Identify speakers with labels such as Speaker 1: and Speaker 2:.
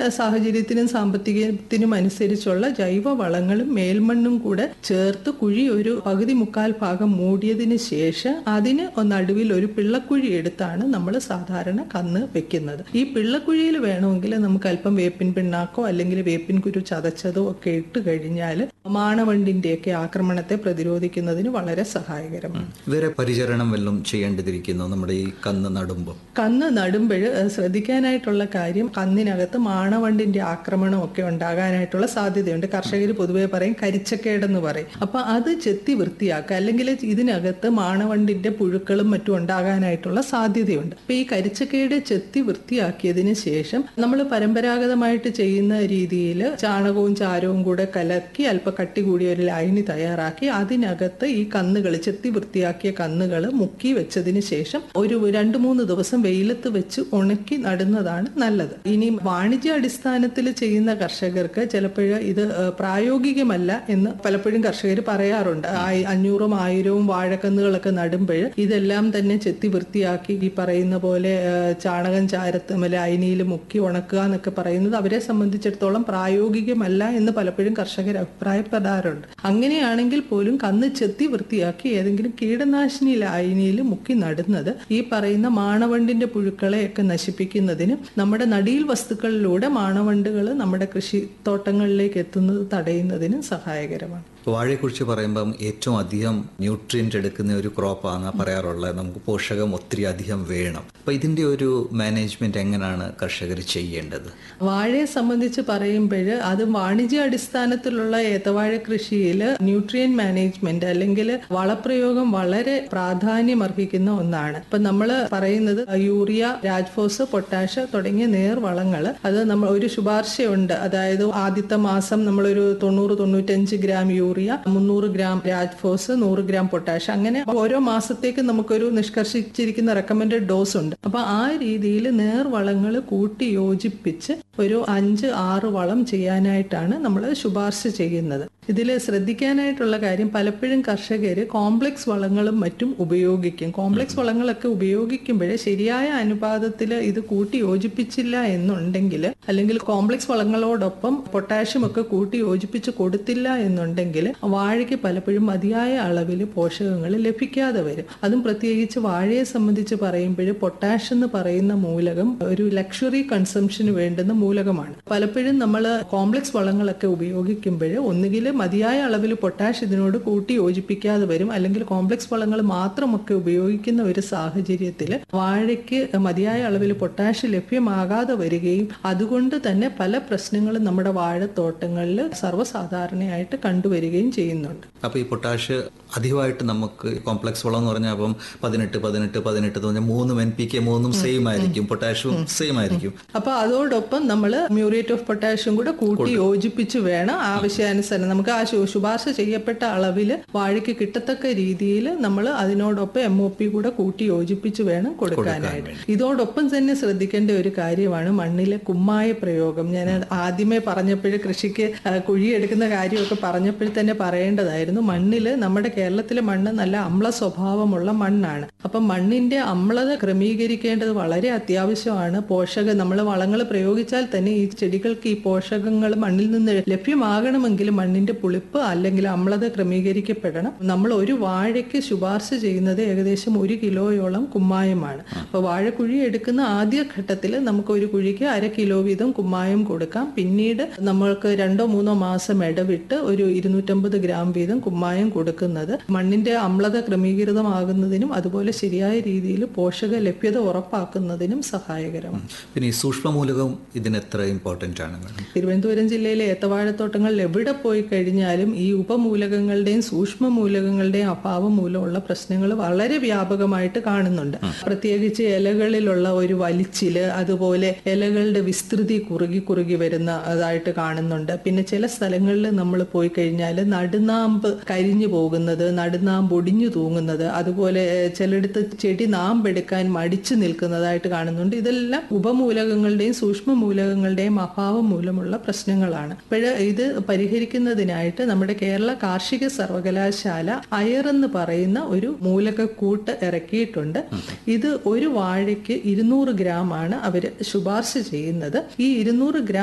Speaker 1: സാഹചര്യത്തിനും സാമ്പത്തികത്തിനും അനുസരിച്ചുള്ള ജൈവ വളങ്ങളും മേൽമണ്ണും കൂടെ ചേർത്ത് കുഴി ഒരു പകുതി മുക്കാൽ ഭാഗം മൂടിയതിന് ശേഷം അതിന് നടുവിൽ ഒരു പിള്ളക്കുഴി എടുത്താണ് നമ്മൾ സാധാരണ കന്ന് വെക്കുന്നത് ഈ പിള്ളക്കുഴിയിൽ വേണമെങ്കിൽ നമുക്ക് അല്പം വേപ്പിൻ പിണ്ണാക്കോ അല്ലെങ്കിൽ വേപ്പിൻ കുരു ചതച്ചതോ ഒക്കെ ഇട്ട് കഴിഞ്ഞാൽ മാണവണ്ടിന്റെയൊക്കെ ആക്രമണത്തെ പ്രതിരോധിക്കുന്നതിന് വളരെ സഹായകരമാണ്
Speaker 2: വേറെ പരിചരണം വല്ലതും ചെയ്യേണ്ടതിരിക്കുന്നു നമ്മുടെ ഈ കന്ന് നടുമ്പോൾ
Speaker 1: കന്ന് നടുമ്പോൾ ശ്രദ്ധിക്കാനായിട്ടുള്ള കാര്യം കന്നിനകത്ത് മാണവണ്ടിന്റെ ആക്രമണം ഒക്കെ ഉണ്ടാകാനായിട്ടുള്ള സാധ്യതയുണ്ട് കർഷകർ പൊതുവെ പറയും കരിച്ചക്കേടെന്ന് പറയും അപ്പൊ അത് ചെത്തി വൃത്തിയാക്കുക അല്ലെങ്കിൽ ഇതിനകത്ത് മാണവണ്ടിന്റെ പുഴുക്കളും മറ്റും ഉണ്ടാകാനായിട്ടുള്ള സാധ്യതയുണ്ട് അപ്പൊ ഈ കരിച്ചക്കേട് ചെത്തി വൃത്തിയാക്കിയതിന് ശേഷം നമ്മൾ പരമ്പരാഗതമായിട്ട് ചെയ്യുന്ന രീതിയിൽ ചാണകവും ചാരവും കൂടെ കലക്കി അല്പ കട്ടി കൂടിയ ഒരു ലൈനി തയ്യാറാക്കി അതിനകത്ത് ഈ കന്നുകൾ ചെത്തി വൃത്തിയാക്കിയ കന്നുകൾ മുക്കി വെച്ചതിന് ശേഷം ഒരു രണ്ട് മൂന്ന് ദിവസം വെയിലത്ത് വെച്ച് ഉണക്കി നടുന്നതാണ് നല്ലത് ഇനി വാണിജ്യ അടിസ്ഥാനത്തിൽ ചെയ്യുന്ന കർഷകർക്ക് ചിലപ്പോൾ ഇത് ഏഹ്, പ്രായോഗികമല്ല എന്ന് പലപ്പോഴും കർഷകർ പറയാറുണ്ട് ആയി- അഞ്ഞൂറും ആയിരവും വാഴക്കന്നുകളൊക്കെ നടുമ്പോൾ ഇതെല്ലാം തന്നെ ചെത്തി വൃത്തിയാക്കി ഈ പറയുന്ന പോലെ ഏഹ്, ചാണകം ചാരത്തുമല്ല അയിനിയിൽ മുക്കി ഉണക്കുക എന്നൊക്കെ പറയുന്നത് അവരെ സംബന്ധിച്ചിടത്തോളം പ്രായോഗികമല്ല എന്ന് പലപ്പോഴും കർഷകർ അഭിപ്രായപ്പെടാറുണ്ട് അങ്ങനെയാണെങ്കിൽ പോലും കന്ന് ചെത്തി വൃത്തിയാക്കി ഏതെങ്കിലും കീടനാശിനി ലായനിയിൽ മുക്കി നടുന്നത് ഈ പറയുന്ന മാണവണ്ടിന്റെ പുഴുക്കളെയൊക്കെ നശിപ്പിക്കുന്നതിനും നമ്മുടെ നടീൽ വസ്തുക്കളിലൂടെ മാണവണ്ടുകൾ നമ്മുടെ കൃഷിത്തോട്ടങ്ങളിലേക്ക് എത്തുന്നത് തടയുന്നതിനും സഹായകരമാണ്
Speaker 2: വാഴയെക്കുറിച്ച് പറയുമ്പം ഏറ്റവും അധികം ന്യൂട്രിയൻ്റ് എടുക്കുന്ന ഒരു ക്രോപ്പാണ് പറയാറുള്ളത് നമുക്ക് പോഷകം ഒത്തിരി അധികം വേണം അപ്പം ഇതിൻ്റെ ഒരു മാനേജ്മെൻറ്റ് എങ്ങനെയാണ് കർഷകർ ചെയ്യേണ്ടത്
Speaker 1: വാഴയെ സംബന്ധിച്ച് പറയുമ്പോൾ അത് വാണിജ്യ അടിസ്ഥാനത്തിലുള്ള ഏത്തവാഴ കൃഷിയിൽ ന്യൂട്രിയൻ മാനേജ്മെന്റ് അല്ലെങ്കിൽ വളപ്രയോഗം വളരെ പ്രാധാന്യം അർഹിക്കുന്ന ഒന്നാണ് ഇപ്പൊ നമ്മൾ പറയുന്നത് യൂറിയ രാജ്ഫോസ് പൊട്ടാഷ് തുടങ്ങിയ നേർവളങ്ങൾ അത് നമ്മൾ ഒരു ശുപാർശയുണ്ട് അതായത് ആദ്യത്തെ മാസം നമ്മളൊരു തൊണ്ണൂറ് തൊണ്ണൂറ്റഞ്ച് ഗ്രാം യൂറിയ മുന്നൂറ് ഗ്രാം രാജ്ഫോസ് നൂറ് ഗ്രാം പൊട്ടാഷ് അങ്ങനെ ഓരോ മാസത്തേക്ക് നമുക്കൊരു നിഷ്കർഷിച്ചിരിക്കുന്ന റെക്കമെൻഡഡ് ഡോസ് ഉണ്ട് അപ്പൊ ആ രീതിയിൽ നേർവളങ്ങൾ കൂട്ടി യോജിപ്പിച്ച് ഒരു അഞ്ച് ആറ് വളം ചെയ്യാനായിട്ടാണ് നമ്മൾ ശുപാർശ ചെയ്യുന്നത് ഇതിൽ ശ്രദ്ധിക്കാനായിട്ടുള്ള കാര്യം പലപ്പോഴും കർഷകർ കോംപ്ലക്സ് വളങ്ങളും മറ്റും ഉപയോഗിക്കും കോംപ്ലക്സ് വളങ്ങളൊക്കെ ഉപയോഗിക്കുമ്പോഴേ ശരിയായ അനുപാതത്തിൽ ഇത് കൂട്ടി യോജിപ്പിച്ചില്ല എന്നുണ്ടെങ്കിൽ അല്ലെങ്കിൽ കോംപ്ലക്സ് വളങ്ങളോടൊപ്പം പൊട്ടാഷ്യം ഒക്കെ കൂട്ടി യോജിപ്പിച്ച് കൊടുത്തില്ല എന്നുണ്ടെങ്കിൽ വാഴയ്ക്ക് പലപ്പോഴും മതിയായ അളവിൽ പോഷകങ്ങൾ ലഭിക്കാതെ വരും അതും പ്രത്യേകിച്ച് വാഴയെ സംബന്ധിച്ച് പറയുമ്പോൾ പൊട്ടാഷ് എന്ന് പറയുന്ന മൂലകം ഒരു ലക്ഷറി കൺസംഷന് വേണ്ടുന്ന മൂലകമാണ് പലപ്പോഴും നമ്മൾ കോംപ്ലക്സ് വളങ്ങളൊക്കെ ഉപയോഗിക്കുമ്പോൾ ഒന്നുകിൽ മതിയായ അളവിൽ പൊട്ടാഷ് ഇതിനോട് കൂട്ടി യോജിപ്പിക്കാതെ വരും അല്ലെങ്കിൽ കോംപ്ലക്സ് വളങ്ങൾ മാത്രമൊക്കെ ഉപയോഗിക്കുന്ന ഒരു സാഹചര്യത്തിൽ വാഴയ്ക്ക് മതിയായ അളവിൽ പൊട്ടാഷ് ലഭ്യമാകാതെ വരികയും അതുകൊണ്ട് തന്നെ പല പ്രശ്നങ്ങളും നമ്മുടെ വാഴത്തോട്ടങ്ങളിൽ സർവ്വസാധാരണയായിട്ട് കണ്ടുവരികയും ചെയ്യുന്നുണ്ട്
Speaker 2: അപ്പോൾ ഈ പൊട്ടാഷ് അധികമായിട്ട് നമുക്ക് കോംപ്ലക്സ് വളം എന്ന് പറഞ്ഞാൽ അപ്പം പതിനെട്ട് പതിനെട്ട് പതിനെട്ട് എന്ന് പറഞ്ഞാൽ മൂന്നും എൻ പി കെ മൂന്നും സെയിം ആയിരിക്കും പൊട്ടാഷും സെയിം ആയിരിക്കും
Speaker 1: അപ്പൊ അതോടൊപ്പം നമ്മൾ മ്യൂറേറ്റ് ഓഫ് പൊട്ടാഷ്യം കൂടെ കൂട്ടി യോജിപ്പിച്ച് വേണം ആവശ്യാനുസരണം നമുക്ക് ആ ശു- ശുപാർശ ചെയ്യപ്പെട്ട അളവിൽ വാഴയ്ക്ക് കിട്ടത്തക്ക രീതിയിൽ നമ്മൾ അതിനോടൊപ്പം എം ഒ പി കൂടെ കൂട്ടി യോജിപ്പിച്ച് വേണം കൊടുക്കാനായിട്ട് ഇതോടൊപ്പം തന്നെ ശ്രദ്ധിക്കേണ്ട ഒരു കാര്യമാണ് മണ്ണിലെ കുമ്മായ പ്രയോഗം ഞാൻ ആദ്യമേ പറഞ്ഞപ്പോഴേ കൃഷിക്ക് ആ, കുഴിയെടുക്കുന്ന കാര്യമൊക്കെ പറഞ്ഞപ്പോൾ തന്നെ പറയേണ്ടതായിരുന്നു മണ്ണിൽ നമ്മുടെ കേരളത്തിലെ മണ്ണ് നല്ല അമ്ല സ്വഭാവമുള്ള മണ്ണാണ് അപ്പം മണ്ണിന്റെ അമ്ലത ക്രമീകരിക്കേണ്ടത് വളരെ അത്യാവശ്യമാണ് പോഷക നമ്മൾ വളങ്ങൾ പ്രയോഗിച്ചാൽ തന്നെ ഈ ചെടികൾക്ക് ഈ പോഷകങ്ങൾ മണ്ണിൽ നിന്ന് ലഭ്യമാകണമെങ്കിൽ മണ്ണിന്റെ പുളിപ്പ് അല്ലെങ്കിൽ അമ്ലത ക്രമീകരിക്കപ്പെടണം നമ്മൾ ഒരു വാഴയ്ക്ക് ശുപാർശ ചെയ്യുന്നത് ഏകദേശം ഒരു കിലോയോളം കുമ്മായമാണ് അപ്പോൾ വാഴക്കുഴി എടുക്കുന്ന ആദ്യ ഘട്ടത്തിൽ നമുക്ക് ഒരു കുഴിക്ക് അര കിലോ വീതം കുമ്മായം കൊടുക്കാം പിന്നീട് നമ്മൾക്ക് രണ്ടോ മൂന്നോ മാസം ഇടവിട്ട് ഒരു ഇരുന്നൂറ്റമ്പത് ഗ്രാം വീതം കുമ്മായം കൊടുക്കുന്നത് മണ്ണിന്റെ അമ്ലത ക്രമീകൃതമാകുന്നതിനും അതുപോലെ ശരിയായ രീതിയിൽ പോഷക ലഭ്യത ഉറപ്പാക്കുന്നതിനും സഹായകരമാണ്
Speaker 2: പിന്നെ ഈ സൂക്ഷ്മമൂലകം ഇതിന് എത്ര ഇമ്പോർട്ടൻ്റ് ആണ് മാഡം
Speaker 1: തിരുവനന്തപുരം ജില്ലയിലെ ഏത്തവാഴത്തോട്ടങ്ങളിൽ എവിടെ പോയി കഴിഞ്ഞാലും ഈ ഉപമൂലകങ്ങളുടെയും സൂക്ഷ്മ മൂലകങ്ങളുടെയും അഭാവം മൂലമുള്ള പ്രശ്നങ്ങൾ വളരെ വ്യാപകമായിട്ട് കാണുന്നുണ്ട് പ്രത്യേകിച്ച് ഇലകളിലുള്ള ഒരു വലിച്ചില് അതുപോലെ ഇലകളുടെ വിസ്തൃതി കുറുകി കുറുകി വരുന്ന അതായിട്ട് കാണുന്നുണ്ട് പിന്നെ ചില സ്ഥലങ്ങളിൽ നമ്മൾ പോയി കഴിഞ്ഞാൽ നടുനാമ്പ് കരിഞ്ഞു പോകുന്നത് നടുനാമ്പ് ഒടിഞ്ഞു തൂങ്ങുന്നത് അതുപോലെ ഏഹ്, ചിലയിടത്ത് ചെടി നാമ്പെടുക്കാൻ മടിച്ചു നിൽക്കുന്നതായിട്ട് കാണുന്നുണ്ട് ഇതെല്ലാം ഉപമൂലകങ്ങളുടെയും സൂക്ഷ്മ മൂലകങ്ങളുടെയും അഭാവം മൂലമുള്ള പ്രശ്നങ്ങളാണ് അപ്പോൾ ഇത് പരിഹരിക്കുന്നതിനായിട്ട് നമ്മുടെ കേരള കാർഷിക സർവകലാശാല അയർ എന്ന് പറയുന്ന ഒരു മൂലകക്കൂട്ട് ഇറക്കിയിട്ടുണ്ട് ഇത് ഒരു വാഴയ്ക്ക് ഇരുന്നൂറ് ഗ്രാം ആണ് അവർ ശുപാർശ ചെയ്യുന്നത് ഈ ഇരുന്നൂറ് ഗ്രാം